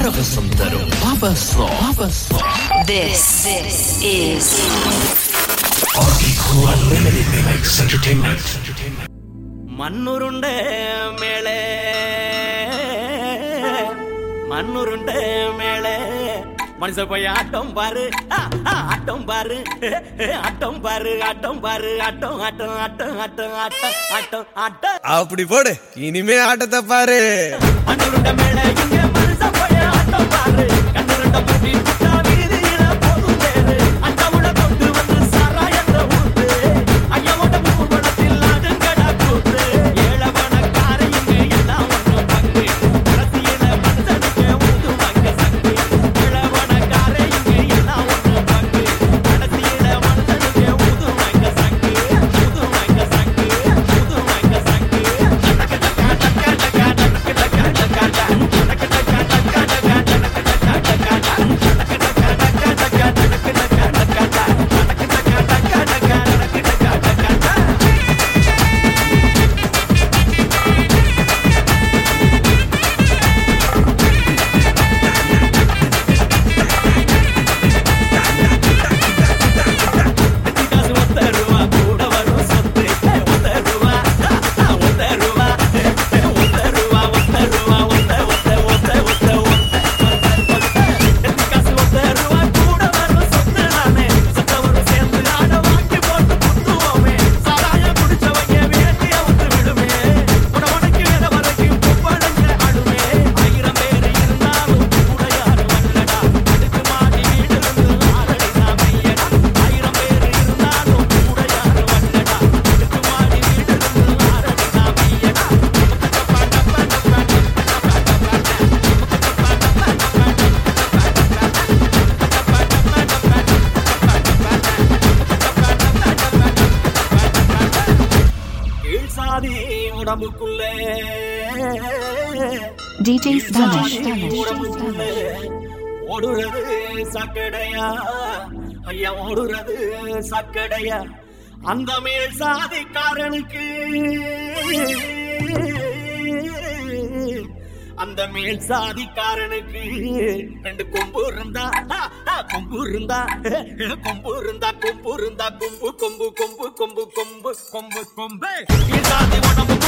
பரவசம் தரும் பவசம் பவசம் This, this is Article Unlimited Mimics Entertainment. மண்ணுருண்ட மேலே மண்ணுருண்ட மேலே மனுஷ போய் ஆட்டம் பாரு ஆ, ஆ, ஆட்டம் பாரு ஆட்டம் பாரு ஆட்டம் பாரு ஆட்டம் ஆட்டம் ஆட்டம் ஆட்டம் ஆட்டம் ஆட்டம் ஆட்டம் அப்படி போடு இனிமே ஆட்டத்தை பாரு மண்ணுருண்ட மேலே இங்க மனுஷ போய் ஆட்டம் பாரு கண்ணுருண்ட மூடி புட்டா வீதியில போகும் பேரு அண்டவுட கொண்டு வந்து சாராயத்தை ஊத்து ஐயாவோட மூவடத்தில் அடுங்கடா கூத்து ஏழவனக்கார இங்க எல்லாம் ஒண்ணு பங்கு கடைசியில மனுஷனுக்கு ஊதுவாங்க சங்கு ஏழவனக்கார இங்க எல்லாம் ஒண்ணு பங்கு கடைசியில மனுஷனுக்கு ஊதுவாங்க சங்கு ஊதுவாங்க சங்கு ஊதுவாங்க சங்கு காசு ஒத்த ரூபா கூட வரும் சொத்து ஒத்த ரூபா ஒத்த ரூபா ஒத்த ரூபா ஒத்த ரூபா ஒத்த ஒத்த ஒத்த ஒத்த ஒத்த காசு ஒத்த ரூபா கூட வரும் சொத்து நானே சத்தவரும் சேர்ந்து ஆட வாங்கி போட்டு குத்துவோமே சாராயம் குடிச்சவங்க வேண்டிய வந்து விடுமே உட உனக்கு வேற வரைக்கும் பொப்படைஞ்ச ஆடுமே ஆயிரம் பேர் இருந்தாலும் கூட யாரும் வரலடா அடுக்கு மாடி வீடு இருந்து ஆரடி சாமையடா ஆயிரம் பேர் இருந்தாலும் கூட யாரும் வரலடா அடுக்கு மாடி வீடு இருந்து ஆரடி சாமையடா கீழ் சாதி உடம்புக்குள்ளே DJ Spanish. உடம்புக்குள்ளே ஓடுறது சக்கடையா ஐயா ஓடுறது சக்கடையா அந்த மேல் சாதிக்காரனுக்கு அந்த மேல் சாதிக்காரனுக்கு ரெண்டு கொம்பு இருந்தா ஆ, ஆ, கொம்பு இருந்தா கொம்பு இருந்தா கொம்பு இருந்தா கொம்பு கொம்பு கொம்பு கொம்பு கொம்பு கொம்பு கொம்பு கீழ் சாதி உடம்பு